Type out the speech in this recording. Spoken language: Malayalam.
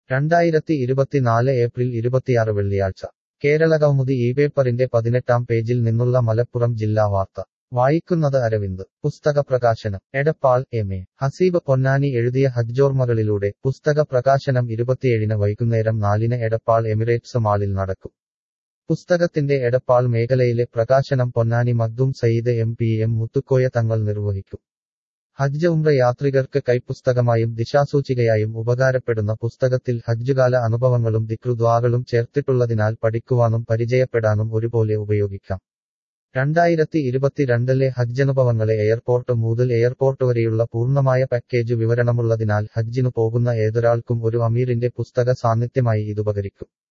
രണ്ടായിരത്തി ഇരുപത്തിനാല് ഏപ്രിൽ ഇരുപത്തിയാറ് വെള്ളിയാഴ്ച കേരള കൗമുദി ഈ പേപ്പറിന്റെ പതിനെട്ടാം പേജിൽ നിന്നുള്ള മലപ്പുറം ജില്ലാ വാർത്ത വായിക്കുന്നത് അരവിന്ദ് പുസ്തക പ്രകാശനം എടപ്പാൾ എം എ ഹസീബ് പൊന്നാനി എഴുതിയ ഹജ്ജോർമകളിലൂടെ പുസ്തക പ്രകാശനം ഇരുപത്തിയേഴിന് വൈകുന്നേരം നാലിന് എടപ്പാൾ എമിറേറ്റ്സ് മാളിൽ നടക്കും പുസ്തകത്തിന്റെ എടപ്പാൾ മേഖലയിലെ പ്രകാശനം Ponnani Makhdoom Sayyid M P M Muthukoya Thangal നിർവഹിക്കും ഹജ്ജ് ഉംറ യാത്രികർക്ക് കൈപ്പുസ്തകമായും ദിശാസൂചികയായും ഉപകാരപ്പെടുന്ന പുസ്തകത്തിൽ ഹജ്ജുകാല അനുഭവങ്ങളും ദിക്റുദ്വാകളും ചേർത്തിട്ടുള്ളതിനാൽ പഠിക്കുവാനും പരിചയപ്പെടാനും ഒരുപോലെ ഉപയോഗിക്കാം രണ്ടായിരത്തി ഇരുപത്തിരണ്ടിലെ ഹജ്ജനുഭവങ്ങളെ എയർപോർട്ട് മുതൽ എയർപോർട്ട് വരെയുള്ള പൂർണ്ണമായ പാക്കേജ് വിവരണമുള്ളതിനാൽ ഹജ്ജിനു പോകുന്ന ഏതൊരാൾക്കും ഒരു അമീറിന്റെ പുസ്തക സാന്നിധ്യമായി ഇതുപകരിക്കും